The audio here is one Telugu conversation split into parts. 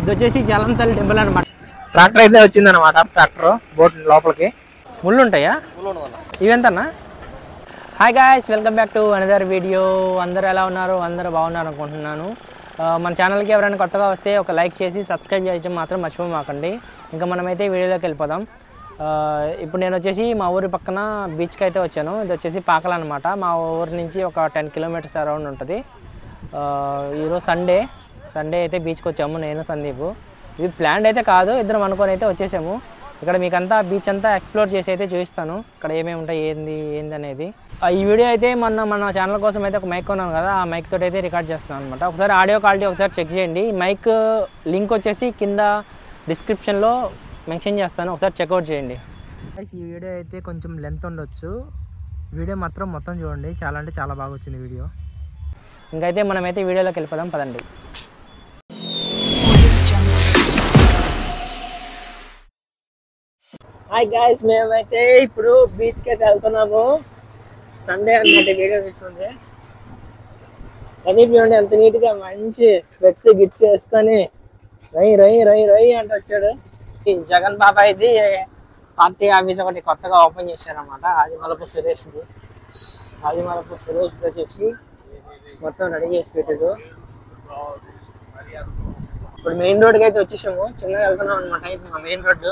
ఇది వచ్చేసి జలంతల్లి టెంపుల్ అనమాట ట్రాక్టర్ అయితే వచ్చింది అనమాట ట్రాక్టర్ బోట్ లోపలికి ముళ్ళు ఉంటాయా ఇవెంతన్నా hi guys welcome back to another video అందరూ ఎలా ఉన్నారు అందరూ బాగున్నారు అనుకుంటున్నాను ఆ, మన ఛానల్కి ఎవరైనా కొత్తగా వస్తే ఒక లైక్ చేసి సబ్స్క్రైబ్ చేయడం మాత్రం మర్చిపోమాకండి ఇంకా మనమైతే వీడియోలోకి వెళ్ళిపోదాం ఆ, ఇప్పుడు నేను వచ్చేసి మా ఊరి పక్కన బీచ్కి అయితే వచ్చాను ఇది వచ్చేసి పాకల అనమాట మా ఊరి నుంచి ఒక టెన్ కిలోమీటర్స్ అరౌండ్ ఉంటుంది ఆ, ఈరోజు సండే సండే అయితే బీచ్కి వచ్చాము నేను సందీప్ ఇది ప్లాన్ అయితే కాదు ఇద్దరం అనుకొని అయితే వచ్చేసాము ఇక్కడ మీకంతా బీచ్ అంతా ఎక్స్ప్లోర్ చేసి అయితే చూపిస్తాను ఇక్కడ ఏమేమి ఉంటాయి ఏంది ఏంది అనేది ఆ, ఈ వీడియో అయితే మొన్న మన ఛానల్ కోసం అయితే ఒక మైక్ కొన్నాను కదా ఆ మైక్ తోటి అయితే రికార్డ్ చేస్తున్నాను అనమాట ఒకసారి ఆడియో క్వాలిటీ ఒకసారి చెక్ చేయండి ఈ మైక్ లింక్ వచ్చేసి కింద డిస్క్రిప్షన్లో మెన్షన్ చేస్తాను ఒకసారి చెక్అవుట్ చేయండి ఈ వీడియో అయితే కొంచెం లెంత్ ఉండొచ్చు వీడియో మాత్రం మొత్తం చూడండి చాలా అంటే చాలా బాగా వచ్చింది వీడియో ఇంకైతే మనమైతే వీడియోలోకి వెళ్ళిపోదాం పదండి హాయ్ గాయస్ మేమైతే ఇప్పుడు బీచ్కి అయితే వెళ్తున్నాము సండే అన్నమాట వీడియో తీస్తుంది సందీప్ చూడండి ఎంత నీట్గా మంచి స్పెట్స్ గిట్స్ వేసుకొని రై రై రై రై అంట వచ్చాడు ఈ జగన్ బాబాయ్ది పార్టీ ఆఫీస్ ఒకటి కొత్తగా ఓపెన్ చేశారన్నమాట ఆదిమలపు సురేష్ది ఆదిమలపు సురేష్ వచ్చేసి మొత్తం రెడీ చేసి పెట్టాడు ఇప్పుడు మెయిన్ రోడ్కి అయితే వచ్చేసాము చిన్నగా వెళ్తున్నాం అనమాట ఇది మా మెయిన్ రోడ్డు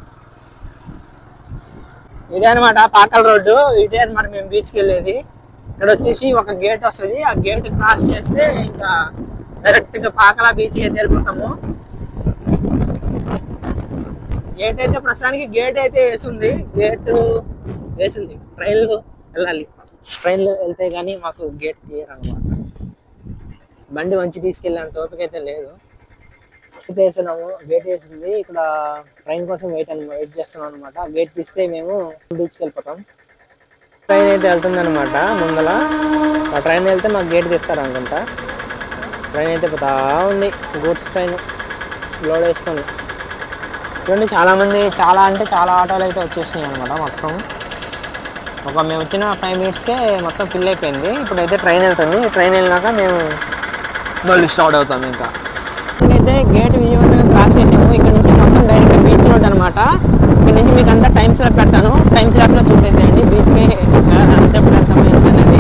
ఇదే అనమాట పాకల్ రోడ్డు ఇదే అనమాట మేము బీచ్కి వెళ్ళేది ఇక్కడ వచ్చేసి ఒక గేట్ వస్తుంది ఆ గేట్ క్రాస్ చేస్తే ఇంకా డైరెక్ట్ గా పాకల బీచ్ అయితే వెళ్ళిపోతాము గేట్ అయితే ప్రస్తుతానికి గేట్ అయితే వేసింది గేట్ వేసింది ట్రైన్లో వెళ్ళాలి ట్రైన్లో వెళ్తే కానీ మాకు గేట్ క్లియర్ అనమాట బండి మంచి తీసుకెళ్ళేంత ఓపిక అయితే లేదు గేట్ వేస్తున్నాము గేట్ వేసింది ఇక్కడ ట్రైన్ కోసం వెయిట్ అని వెయిట్ చేస్తున్నాం అనమాట గేట్ తీస్తే మేము బీచ్కి వెళ్ళిపోతాం ట్రైన్ అయితే వెళ్తుంది అనమాట ముందల ఆ ట్రైన్ వెళ్తే మాకు గేట్ తీస్తారు అనుకుంటా ట్రైన్ అయితే పోతా ఉంది గూడ్స్ ట్రైన్ లోడ్ వేసుకొని చూడండి చాలా మంది చాలా అంటే చాలా ఆటోలు అయితే వచ్చేసినాయి అనమాట మొత్తం ఒక మేము వచ్చిన ఫైవ్ మినిట్స్కే మొత్తం ఫిల్ అయిపోయింది ఇప్పుడు అయితే ట్రైన్ వెళ్తుంది ట్రైన్ వెళ్ళినాక మేము మళ్ళీ స్టార్ట్ అవుతాం ఇంకా అయితే గేట్ విజయవంతంగా క్రాస్ చేసాము ఇక్కడ నుంచి మొత్తం డైరెక్ట్ బీచ్ రోడ్ అనమాట ఇక్కడ నుంచి మీకు అంతా టైం స్లాప్ పెడతాను టైం స్లాప్లో చూసేసేయండి బీచ్కి ఎంతసేపు పెడతాము ఏంటనేది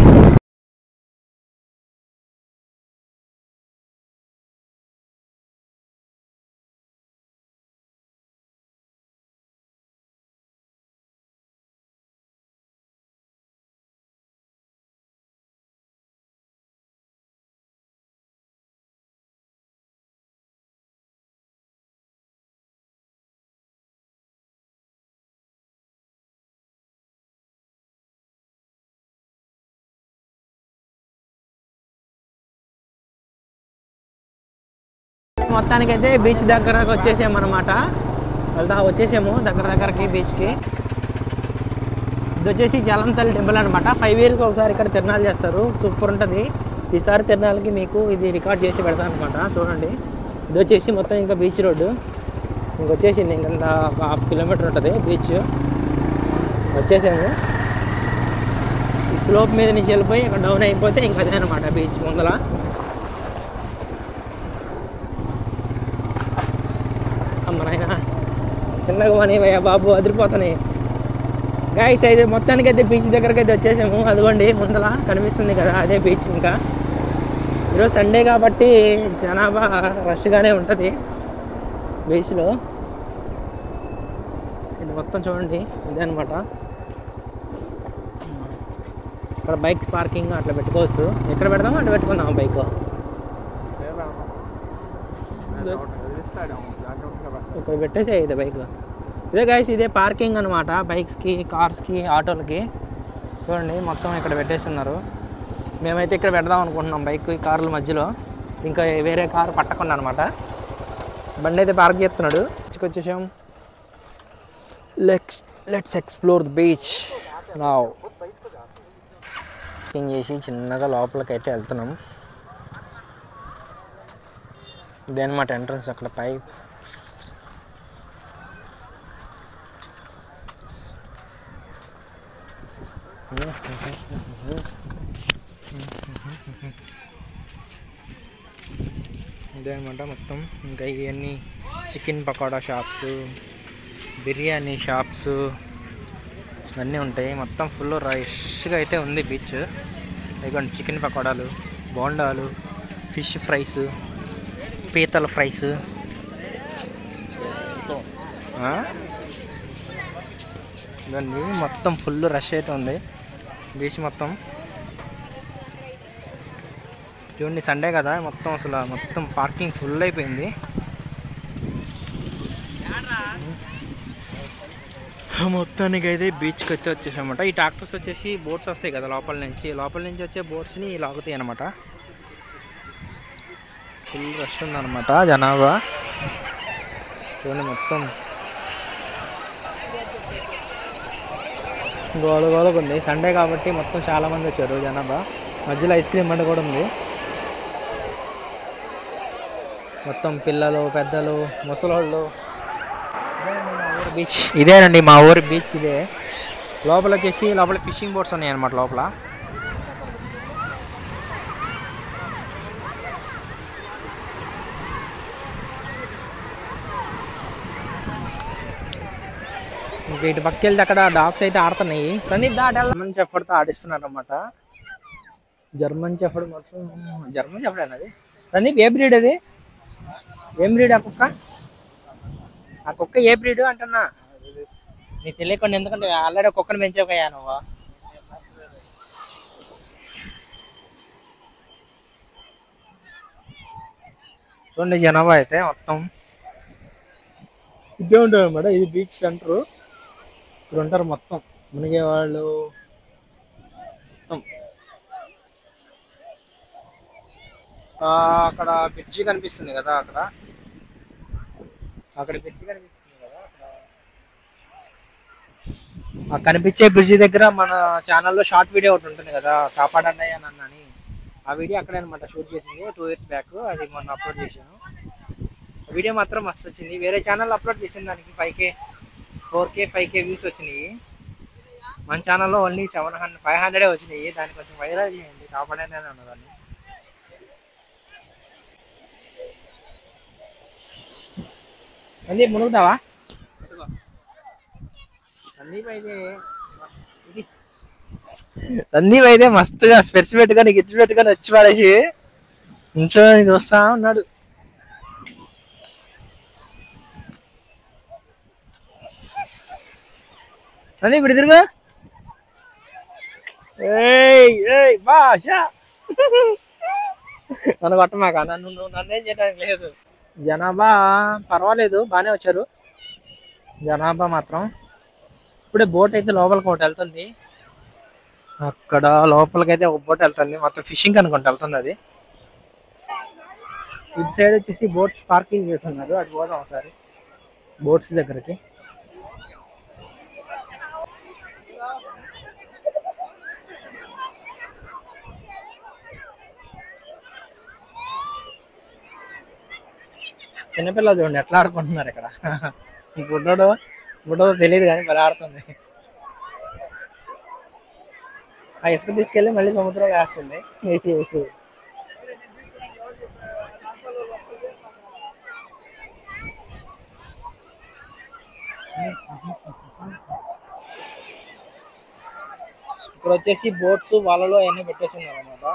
మొత్తానికైతే బీచ్ దగ్గరకు వచ్చేసామన్నమాట వెళ్తా వచ్చేసాము దగ్గర దగ్గరకి బీచ్కి ఇది వచ్చేసి జలంతల్లి టెంపుల్ అనమాట ఫైవ్ ఇయర్కి ఒకసారి ఇక్కడ తిరణాలు చేస్తారు సూపర్ ఉంటుంది ఈసారి తిరణాలకి మీకు ఇది రికార్డ్ చేసి పెడతాను అనమాట చూడండి ఇది వచ్చేసి మొత్తం ఇంకా బీచ్ రోడ్డు ఇంకొచ్చేసింది ఇంకంత ఒక హాఫ్ కిలోమీటర్ ఉంటుంది బీచ్ వచ్చేసాము ఈ స్లోప్ మీద నుంచి వెళ్ళిపోయి ఇక్కడ డౌన్ అయిపోతే ఇంకా అదే అనమాట బీచ్ ముందల అమ్మ నాయన చిన్నగా మనీ భయ్యా బాబు అదిరిపోతున్నాయి గాయస్ అయితే మొత్తానికి అయితే బీచ్ దగ్గరకు అయితే వచ్చేసాము అదిగోండి ముందల కనిపిస్తుంది కదా అదే బీచ్ ఇంకా ఈరోజు సండే కాబట్టి జనాభా రష్గానే ఉంటుంది బీచ్లో ఇది మొత్తం చూడండి ఇదే అనమాట ఇక్కడ బైక్స్ పార్కింగ్ అట్లా పెట్టుకోవచ్చు ఎక్కడ పెడదామో అట్లా పెట్టుకుందాం బైక్ ఇక్కడ పెట్టేసే ఇది బైక్ ఇదే గైస్ ఇదే పార్కింగ్ అనమాట బైక్స్కి కార్స్కి ఆటోలకి చూడండి మొత్తం ఇక్కడ పెట్టేసి ఉన్నారు మేమైతే ఇక్కడ పెడదాం అనుకుంటున్నాం బైక్ ఈ కార్ల మధ్యలో ఇంకా వేరే కారు పట్టకుండా అనమాట బండి అయితే పార్క్ చేస్తున్నాడు బీచ్కి వచ్చేసాం let's let's explore the beach now parking చేసి చిన్నగా లోపలికి అయితే వెళ్తున్నాం ఇదే అనమాట ఎంట్రన్స్ అక్కడ పై ఇదే అనమాట మొత్తం ఇంకా ఇవన్నీ chicken pakoda shops biryani shops ఇవన్నీ ఉంటాయి మొత్తం ఫుల్ రష్గా అయితే ఉంది బీచ్ ఇదిగోండి చికెన్ పకోడాలు బోండాలు ఫిష్ ఫ్రైస్ పీతల ఫ్రైస్ ఇదండి మొత్తం ఫుల్ రష్ అయితే ఉంది బీచ్ మొత్తం చూడండి సండే కదా మొత్తం అసలు మొత్తం పార్కింగ్ ఫుల్ అయిపోయింది మొత్తానికి అయితే బీచ్కి అయితే వచ్చేసామన్నమాట ఈ ట్రాక్టర్స్ వచ్చేసి బోట్స్ వస్తాయి కదా లోపల నుంచి లోపల నుంచి వచ్చే బోట్స్ని లాగుతాయి అనమాట ఫుల్ రష్ ఉందన్నమాట జనాభా చూడండి మొత్తం గోల గోలకు ఉంది సండే కాబట్టి మొత్తం చాలా మంది వచ్చారు జనాభా మధ్యలో ఐస్ క్రీమ్ బండి కూడా ఉంది మొత్తం పిల్లలు పెద్దలు ముసలోళ్ళు బీచ్ ఇదేనండి మా ఊరి బీచ్ ఇదే లోపల వచ్చేసి లోపల ఫిషింగ్ బోట్స్ ఉన్నాయి అనమాట లోపల ఇంకా ఇటు పక్క వెళ్తే అక్కడ డాగ్స్ అయితే ఆడుతున్నాయి సందీప్ దా జర్మన్ చెప్పడితో ఆడిస్తున్నారు అనమాట జర్మన్ చెప్పడు మొత్తం జర్మన్ చెప్పడు అన్నది సందీప్ ఏ బ్రీడ్ అది ఏం బ్రీడ్ ఆ కుక్క ఆ కుక్క ఏ బ్రీడ్ అంటున్నా నీకు తెలియకుండా ఎందుకంటే ఆల్రెడీ కుక్కను పెంచాకయ్యా నువ్వు చూడండి జనాభా అయితే మొత్తం ఇదే ఉంటుంది అనమాట ఇది బీచ్ సెంటర్ ఇక్కడ ఉంటారు మొత్తం మునిగే వాళ్ళు మొత్తం ఆ, అక్కడ బ్రిడ్జి కనిపిస్తుంది కదా అక్కడ అక్కడ బ్రిడ్జి కనిపిస్తుంది కదా అక్కడ ఆ కనిపించే బ్రిడ్జి దగ్గర మన ఛానల్లో షార్ట్ వీడియో ఒకటి ఉంటుంది కదా కాపాడండి అని అన్నని ఆ వీడియో అక్కడే అనమాట షూట్ చేసింది టూ ఇయర్స్ బ్యాక్ అది మొన్న అప్లోడ్ చేశాను వీడియో మాత్రం మస్తు వచ్చింది వేరే ఛానల్ అప్లోడ్ చేసిన దానికి five K four K five K views వచ్చినాయి మన ఛానల్లో ఓన్లీ సెవెన్ హండ్రెడ్ ఫైవ్ హండ్రెడే వచ్చినాయి దాన్ని కొంచెం వైరల్ చేయండి కాపాడనే ఉన్నదాన్ని సందీప్ మునుగుతావా సందీప్ అయితే ఇది. సందీప్ అయితే మస్తుగా స్పెట్స్ పెట్టుకొని గిట్టు పెట్టుకొని వచ్చి పడేసి నుంచొని చూస్తా ఉన్నాడు సందీప్ ఇప్పుడు తిరుగు ఏయ్ ఏయ్ భాష నన్ను కొట్టమాక నన్ను నువ్వు నన్నేం చేయడానికి లేదు జనాభా పర్వాలేదు బాగానే వచ్చారు జనాభా మాత్రం ఇప్పుడే బోట్ అయితే లోపలికి ఒకటి వెళ్తుంది అక్కడ లోపలికి అయితే ఒక బోట్ వెళ్తుంది మొత్తం ఫిషింగ్ అనుకుంటా వెళ్తుంది అది ఇటు సైడ్ వచ్చేసి బోట్స్ పార్కింగ్ చేస్తున్నారు అది పోదాం ఒకసారి బోట్స్ దగ్గరికి చిన్నపిల్లలు చూడండి ఎట్లా ఆడుకుంటున్నారు ఇక్కడ బుడ్డోడు బుడ్డోడు తెలియదు కానీ మరి ఆడుతుంది ఆ ఇసుక తీసుకెళ్ళి మళ్ళీ సముద్రం వేస్తుంది ఇక్కడ వచ్చేసి బోట్స్ వాళ్ళలో అవన్నీ పెట్టేసి ఉన్నారు అనమాట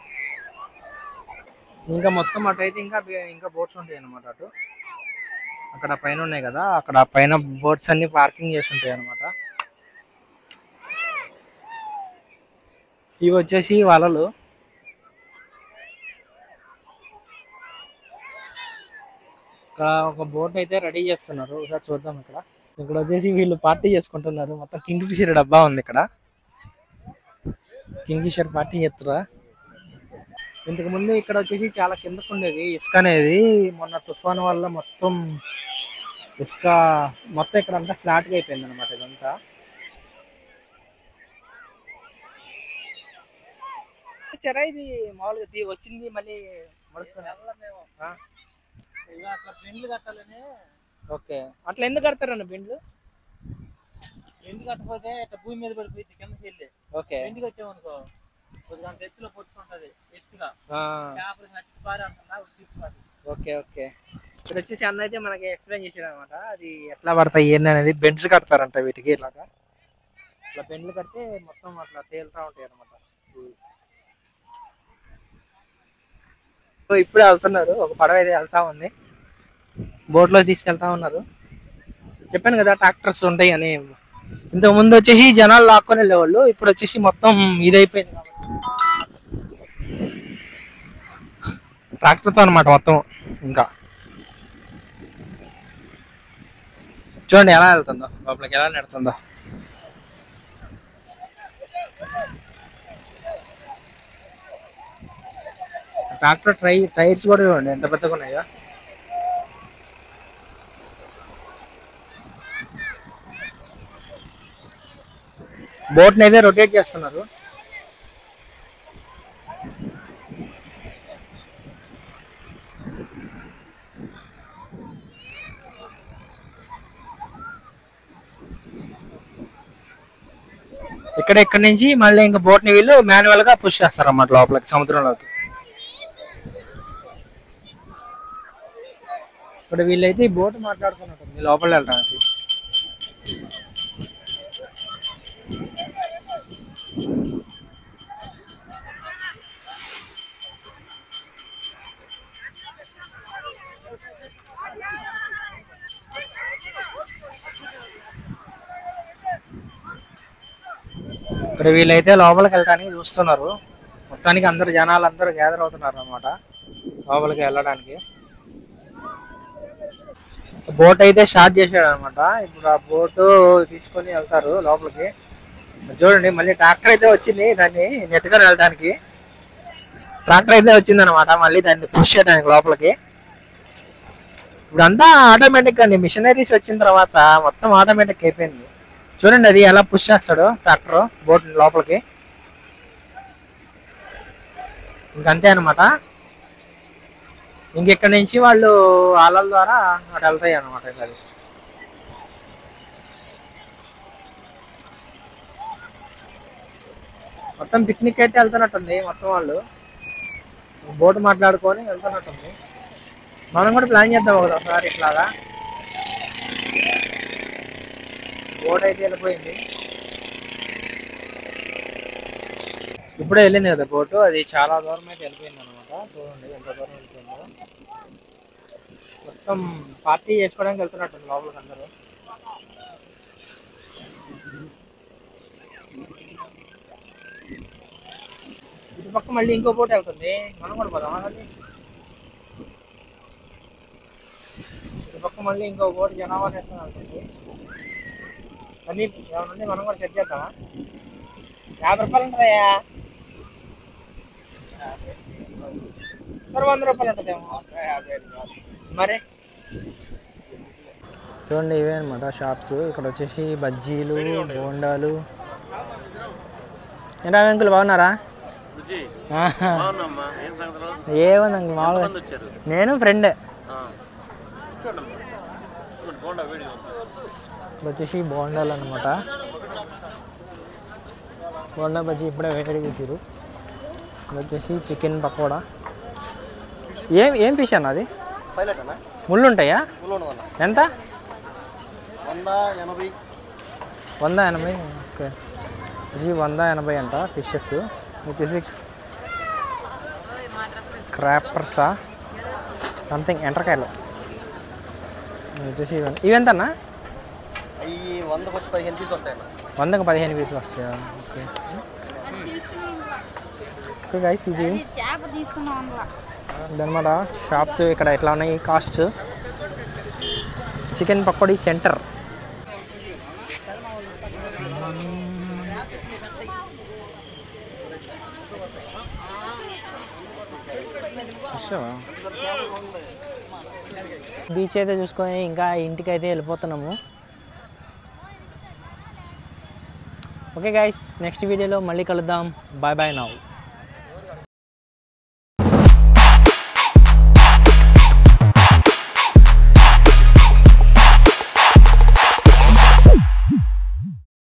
ఇంకా మొత్తం అటు అయితే ఇంకా బే- ఇంకా బోట్స్ ఉంటాయి అనమాట అటు అక్కడ పైన ఉన్నాయి కదా అక్కడ పైన బోట్స్ అన్ని పార్కింగ్ చేసి ఉంటాయి అనమాట ఇవి వచ్చేసి వలలు ఇక్కడ ఒక బోట్ అయితే రెడీ చేస్తున్నారు ఒకసారి చూద్దాం ఇక్కడ ఇక్కడ వచ్చేసి వీళ్ళు పార్టీ చేసుకుంటున్నారు మొత్తం కింగ్ ఫిషర్ డబ్బా ఉంది ఇక్కడ కింగ్ ఫిషర్ పార్టీ చేస్తురా ఇంతకు ముందు ఇక్కడ వచ్చేసి చాలా కిందకు ఉండేది ఇసుక అనేది మొన్న తుఫాన్ వల్ల మొత్తం ఇసుక మొత్తం ఇక్కడ అంతా ఫ్లాట్ గా అయిపోయింది అనమాట ఇదంతా చెరా ఇది మామూలుగా తీ- వచ్చింది మళ్ళీ మడుస్తుంది ఆ? అట్లా బెండ్లు కట్టాలని ఓకే అట్లా ఎందుకు కడతారన్న బిండ్లు బెండ్ కట్టకపోతే ఇట్లా భూమి మీద పడిపోయింది కిందకి వెళ్ళి ఓకే బెండ్ కట్టామనుకో కొద్దిగా అంత ఎత్తులో పొట్టుకుంటది ఎత్తుగా ఆ, చేపలు నచ్చి పారి అంటున్నా తీసుకోవాలి ఓకే ఓకే ఇక్కడ వచ్చేసి అన్న అయితే మనకి ఎక్స్ప్లెయిన్ చేసాడు అనమాట అది ఎట్లా పడతాయి ఏంది అనేది బెండ్స్ కడతారంట వీటికి ఇలాగా ఇట్లా బెండ్లు కడితే మొత్తం అట్లా తేలుతా ఉంటాయి అనమాట సో ఇప్పుడే వెళ్తున్నారు ఒక పడవ అయితే వెళ్తా ఉంది బోట్లో తీసుకెళ్తా ఉన్నారు చెప్పాను కదా ట్రాక్టర్స్ ఉంటాయి అని ఇంతకు ముందు వచ్చేసి జనాలు లాక్కొని వెళ్ళేవాళ్ళు ఇప్పుడు వచ్చేసి మొత్తం ఇదైపోయింది కాబట్టి ట్రాక్టర్తో అనమాట మొత్తం ఇంకా చూడండి ఎలా వెళ్తుందో లోపలికి ఎలా నెడుతుందో ట్రాక్టర్ ట్రై టైర్స్ కూడా చూడండి ఎంత పెద్దగా ఉన్నాయో బోట్ని అయితే రొటేట్ చేస్తున్నారు ఇక్కడ ఇక్కడ నుంచి మళ్ళీ ఇంకా బోట్ ని వీళ్ళు మాన్యువల్ గా పుష్ చేస్తారు అన్నమాట లోపలికి సముద్రంలోకి ఇప్పుడు వీళ్ళైతే ఈ బోట్ మాట్లాడుకున్నట్టుంది లోపల వెళ్ళడానికి ఇక్కడ వీళ్ళైతే లోపలికి వెళ్ళడానికి చూస్తున్నారు మొత్తానికి అందరు జనాలు అందరూ గ్యాదర్ అవుతున్నారు అనమాట లోపలికి వెళ్ళడానికి బోట్ అయితే స్టార్ట్ చేశాడు అనమాట ఇప్పుడు ఆ బోట్ తీసుకొని వెళ్తారు లోపలికి చూడండి మళ్ళీ ట్రాక్టర్ అయితే వచ్చింది దాన్ని నెట్టుకొని వెళ్ళడానికి ట్రాక్టర్ అయితే వచ్చింది అనమాట మళ్ళీ దాన్ని పుష్ చేయడానికి లోపలికి ఇప్పుడు అంతా ఆటోమేటిక్ అండి మిషనరీస్ వచ్చిన తర్వాత మొత్తం ఆటోమేటిక్ అయిపోయింది చూడండి అది ఎలా పుష్ చేస్తాడు ట్రాక్టర్ బోట్ లోపలికి ఇంకంతే అనమాట ఇంకెక్కడి నుంచి వాళ్ళు ఆలల ద్వారా అటు వెళ్తాయి అనమాట అది మొత్తం పిక్నిక్ అయితే వెళ్తున్నట్టుంది మొత్తం వాళ్ళు బోట్ మాట్లాడుకొని వెళ్తున్నట్టుంది మనం కూడా ప్లాన్ చేద్దాం ఒకసారి ఇట్లాగా బోట్ అయితే వెళ్ళిపోయింది ఇప్పుడే వెళ్ళింది కదా బోటు అది చాలా దూరం అయితే వెళ్ళిపోయింది అనమాట చూడండి ఎంత దూరం వెళ్ళిపోయిందో మొత్తం పార్టీ చేసుకోవడానికి వెళ్తున్నట్టుంది లోపలికి అందరూ ఇటు పక్క మళ్ళీ ఇంకో బోట్ వెళ్తుంది మనం కూడా పోదాం అది ఇటు పక్క మళ్ళీ ఇంకో బోట్ జనాభా వేసుకొని వెళ్తుంది అన్ని ఏమన్నా మనం కూడా సెట్ చేద్దామా యాభై రూపాయలు ఉంటుందయ్యా సరే వంద రూపాయలు ఉంటుందేమో మరి చూడండి ఇవే అనమాట షాప్స్ ఇక్కడ వచ్చేసి బజ్జీలు బోండాలు ఏంటా అంకుల్ బాగున్నారా ఆహా. ఏముంది అంకుల్ మామూలుగా నేను ఫ్రెండ్ ఇప్పుడు వచ్చేసి బోండాలు అనమాట బోండా బజ్జీ ఇప్పుడే వేడి కూర్చురు ఇది వచ్చేసి చికెన్ పకోడా ఏం ఏం ఫిష్ అన్న అది పైలట్ అన్న ముళ్ళు ఉంటాయా కూలోను అన్న ఎంత వంద ఎనభై వంద ఎనభై ఓకే వచ్చి వంద ఎనభై అంట ఫిషెస్ వచ్చేసి క్రాపర్సా సంథింగ్ ఎంటరకాయలు వచ్చేసి ఇవన్నీ ఇవెంతన్నా అవి వందకు వచ్చి పదిహేను పీస్ వస్తాయి అన్న వందకు పదిహేను పీసులు వస్తాయా ఓకే ఓకే గైస్ ఇది చేప తీసుకున్నాం అందులో ఇదనమాట షాప్స్ ఇక్కడ ఎట్లా ఉన్నాయి cost chicken pakodi centre beach అయితే చూసుకొని ఇంకా ఇంటికి అయితే వెళ్ళిపోతున్నాము ఓకే గైస్ నెక్స్ట్ వీడియోలో మళ్ళీ కలుద్దాం బాయ్ బాయ్ నౌ